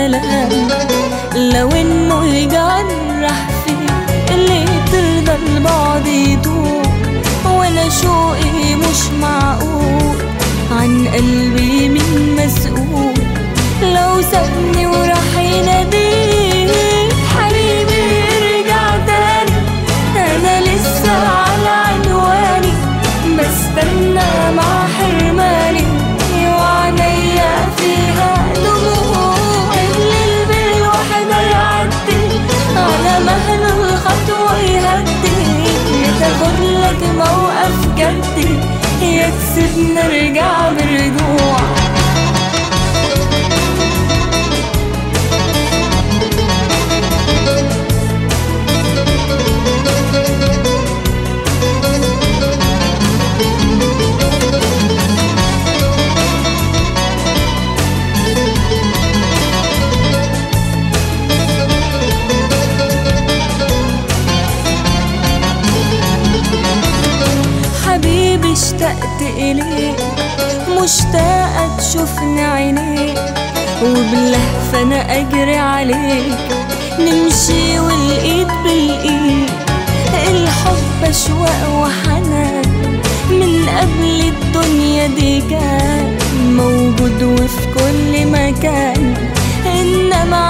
كلام لو انه يجرح فيك اللي ترضى البعد يدوم وانا شوقي مش معقول عن قلبي مين مسؤول لو سابني وراح يناديك حبيبي ارجع تاني انا لسه على عنواني بستنى مع حرماني وعينيا فيها دموع الليل بالوحدة يعدي على مهل الخطوة يهدي تاخد لك موقف جدي يا تسيبني ارجع برجوع حبيبي اشتقت إليك مشتاقة تشوفني عينيك وباللهفة أنا أجري عليك نمشي والإيد بالإيد الحب أشواق وحنان من قبل الدنيا دي كان موجود وفي كل مكان إنما